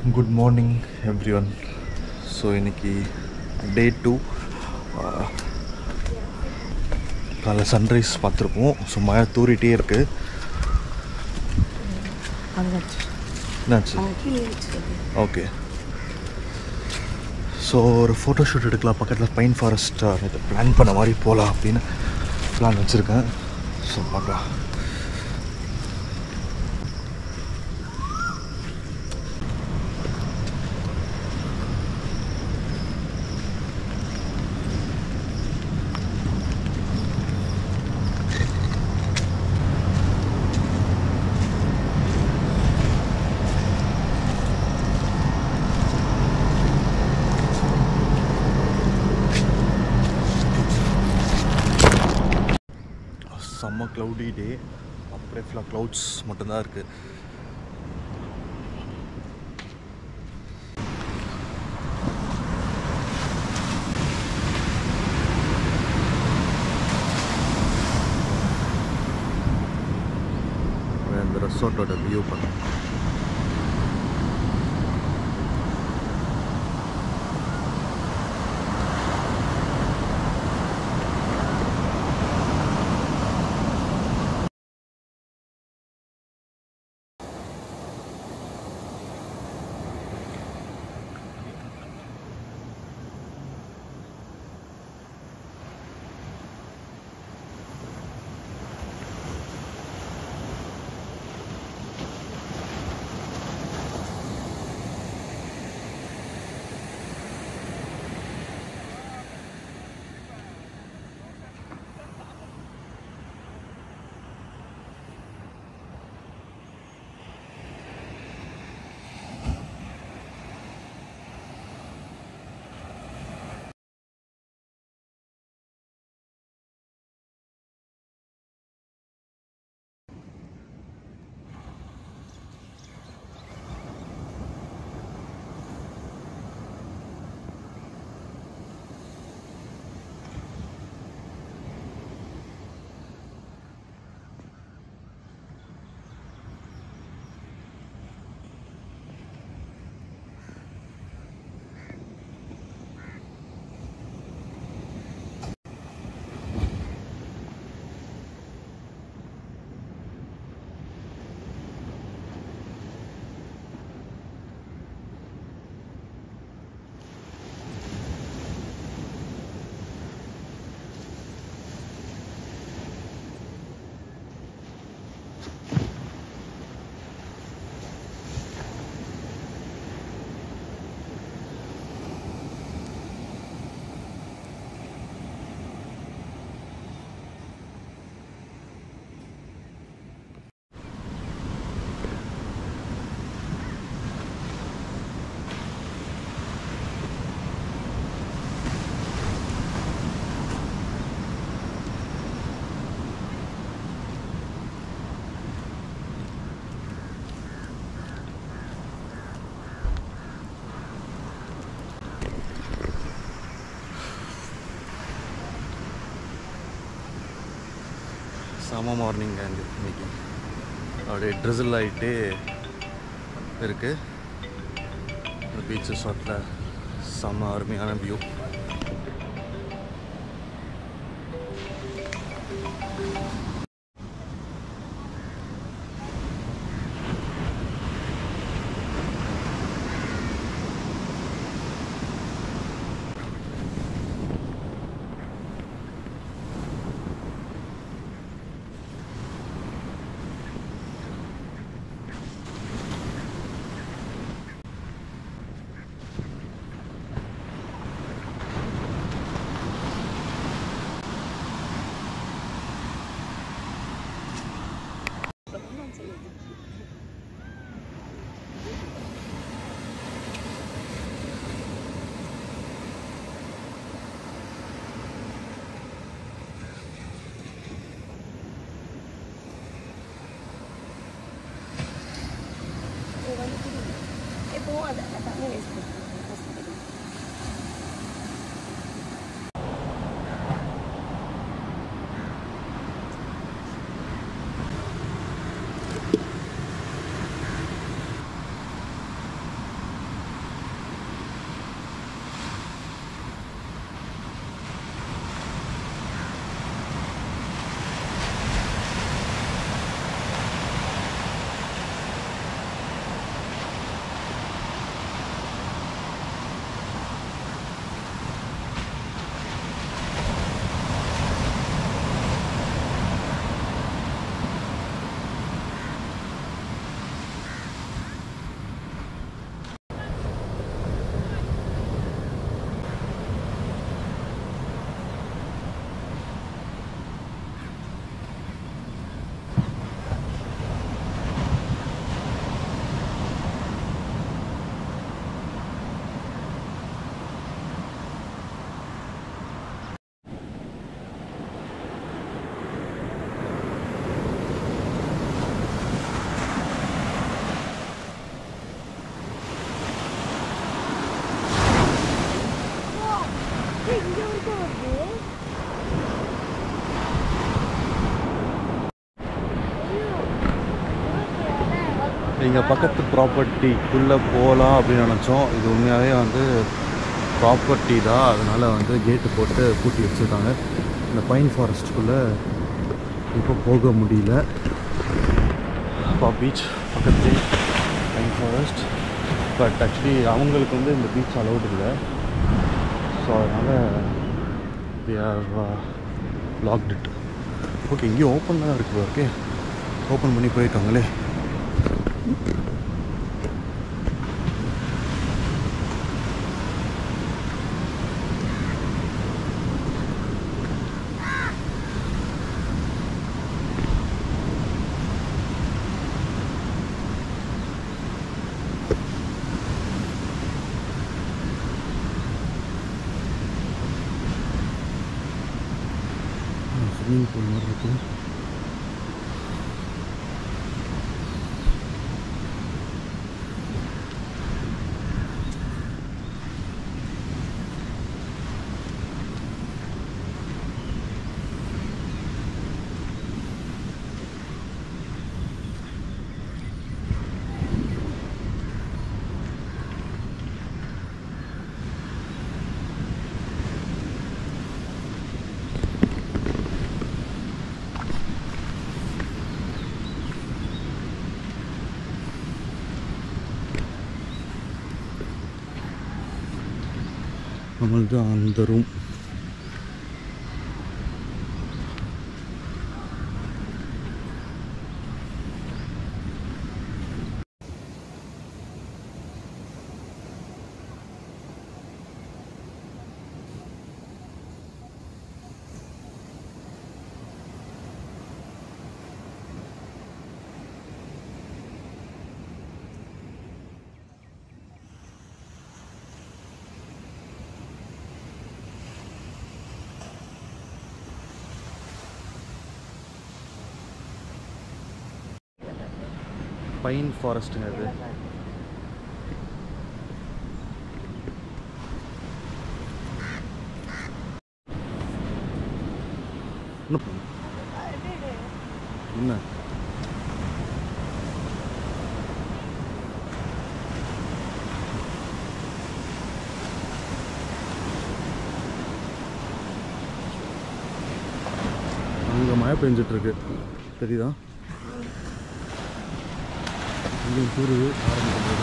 Good morning everyone so இன்னைக்கு day two காலைல sunrise பார்த்துருப்போம் ஸோ மழை தூரிட்டே இருக்குது என்னாச்சு ஓகே ஸோ ஒரு ஃபோட்டோ ஷூட் எடுக்கலாம் பக்கத்தில் பைன் ஃபாரஸ்ட் இது பிளான் பண்ண மாதிரி போகலாம் அப்படின்னு பிளான் வச்சுருக்கேன் ஸோ பார்க்கலாம் செம்ம க்ளவுடி டே அப்படியே ஃபுல்லாக க்ளவுட்ஸ் மட்டும்தான் இருக்குது இந்த ரெசார்ட்டோட வியூ பண்ண செம மார்னிங் அங்கே இன்னைக்கு அப்படியே ட்ரிசில் ஆகிட்டே இருக்குது இந்த பீச் ஷாட்டில் செம்ம அருமையான வியூ இங்கே வரைக்கும் வருது ஐயோ, ஓகே, அதான் வரும். எங்கள் பக்கத்து ப்ராப்பர்ட்டிக்குள்ளே போகலாம் அப்படின்னு நினச்சோம் இது உண்மையாகவே வந்து ப்ராப்பர்ட்டி தான் அதனால் வந்து கேட்டு போட்டு பூட்டி வச்சுருக்காங்க இந்த பைன் ஃபாரஸ்ட்டுக்குள்ளே இப்போ போக முடியல பா பீச் பக்கத்து பைன் ஃபாரஸ்ட் பட் ஆக்சுவலி அவங்களுக்கு வந்து இந்த பீச் அலௌட் இல்லை ஸோ அதனால் we have locked it okay இங்கேயும் ஓப்பன் தான் இருக்குது ஓகே ஓப்பன் பண்ணி போயிருக்காங்களே ஸ்விம்மிங் பூல் மாதிரி இருக்கு நம்மளது அந்த ரூம் பைன் ஃபாரஸ்ட்டுங்க இது என்ன பண்ணு? என்ன அங்கே மழை பெஞ்சிட்டு இருக்கு தெரியுதா இங்கேயும் தூருது ஆரம்பிக்கும்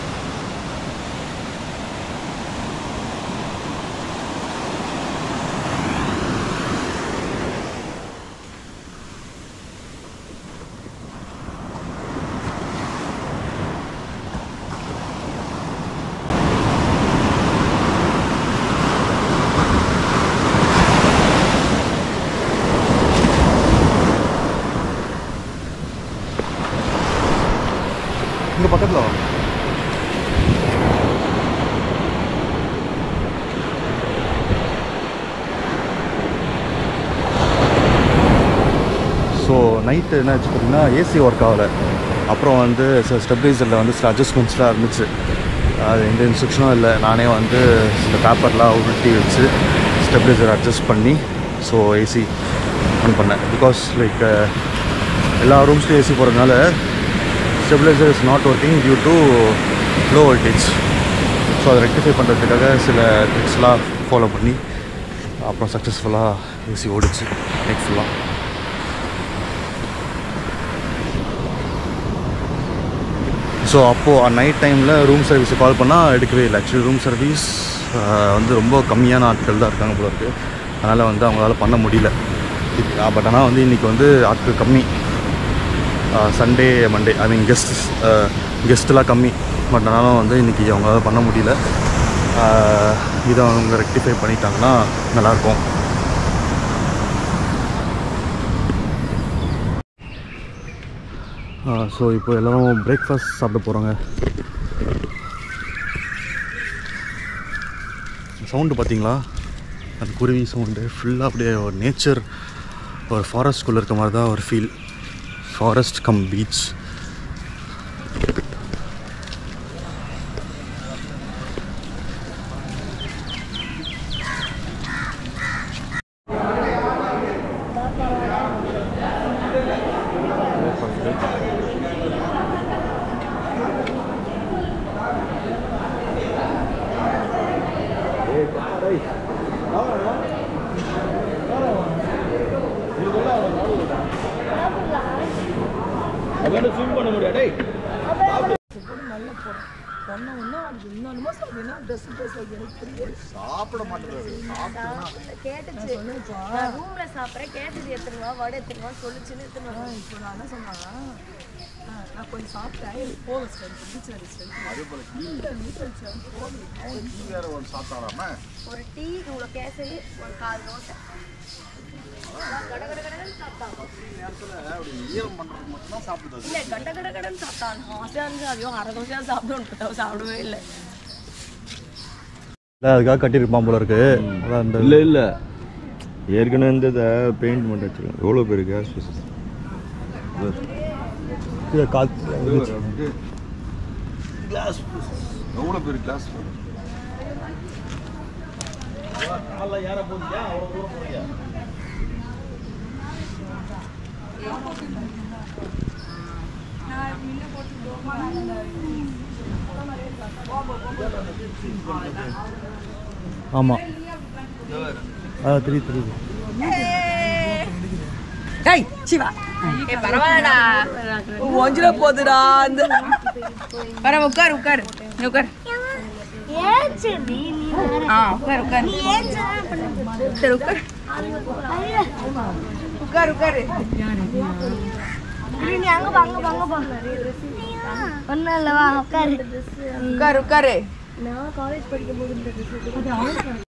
இங்கே பக்கத்தில் வாங்க ஸோ நைட்டு என்ன ஆச்சு பார்த்தீங்கன்னா ஏசி ஒர்க் ஆகலை அப்புறம் வந்து சில ஸ்டெபிளைசரில் வந்து சில அட்ஜஸ்ட்மெண்ட்ஸ்லாம் இருந்துச்சு அது எந்த இன்ஸ்ட்ரக்ஷனும் இல்லை நானே வந்து சில பேப்பர்லாம் உருட்டி வச்சு ஸ்டெபிளைசர் அட்ஜஸ்ட் பண்ணி ஸோ ஏசி ஆன் பண்ணேன் பிகாஸ் லைக் எல்லா ரூம்ஸ்லையும் ஏசி போகிறதுனால stabiliser is not working due to low voltage so அதை ரெக்டிஃபை பண்ணுறதுக்காக சில ட்ரிக்ஸ்லாம் ஃபாலோ பண்ணி அப்புறம் சக்ஸஸ்ஃபுல்லாக ஏசி ஓடிச்சு நைட் ஃபுல்லாக ஸோ அப்போது நைட் டைமில் ரூம் சர்வீஸை கால் பண்ணால் எடுக்கவே இல்லை ஆக்சுவலி ரூம் சர்வீஸ் வந்து ரொம்ப கம்மியான ஆட்கள் தான் இருக்காங்க போல இருக்குது அதனால் வந்து அவங்களால பண்ண முடியல பட் ஆனால் வந்து இன்றைக்கி வந்து ஆட்கள் கம்மி Sunday Monday I mean guest கெஸ்ட்டெலாம் கம்மி பட் ஆனாலும் வந்து இன்றைக்கி அவங்களால பண்ண முடியல ஆஹ் இதை அவங்க ரெக்டிஃபை பண்ணிட்டாங்கன்னா நல்லாயிருக்கும் ஸோ இப்போ எல்லோரும் பிரேக்ஃபாஸ்ட் சாப்பிட போகிறோங்க சவுண்டு பார்த்தீங்களா அந்த குருவி சவுண்டு ஃபுல்லாக அப்படியே ஒரு நேச்சர் ஒரு ஃபாரஸ்ட்குள்ளே இருக்க மாதிரி தான் ஒரு ஃபீல் ஃபாரஸ்ட் கம் பீச் கேட்டுச்சு நான் ரூம்ல சாப்பிட்றேன் கேட்டுச்சு எத்தனை ரூபா வடை எத்தனை ரூபா சொல்லுச்சுன்னு எத்தனை ரூபா இப்போ நான் என்ன சொன்னாங்க ஆ, நான் கொஞ்சம் சாப்பிட்டேன் எனக்கு போதும் சார் பீச்சில் ஒரு டீ இவ்வளோ கேசரி ஒரு கால் தோசை கட கட கடன்னு சாப்பிட்டான் இல்ல கட கட கடன்னு சாப்பிட்டான் ஆசையா இருந்துச்சு ஐயோ அரை தோசையா சாப்பிடுவோம் சாப்பிடவே இல்லை இல்லை அதுக்காக கட்டியிருப்பான் போல இருக்கு அதான் இந்த இல்லை இல்லை ஏற்கனவே இந்த இதை பெயிண்ட் பண்ணி வச்சுருக்கேன் எவ்வளோ பேர் கேஸ் இதை காத்து கிளாஸ் எவ்வளோ பேர் கிளாஸ் ஆமாம் ஆ தெரியுது தெரியுது ஏய் சிவா ஏய் பரவாயில்லடா ஒஞ்சிர போகுதுடா அந்த வர உட்கார் உட்கார் நீ உட்கார் ஏன் சரி நீ ஆ உட்கார் உட்கார் நீ ஏன் சரி உட்கார் உட்கார் உட்கார் நீ அங்க போ அங்க போ அங்க போ ஒன்றும் இல்லை வா உட்காரு உட்கார் உட்காரு நான் காலேஜ் படிக்கும் போது இந்த ட்ரெஸ்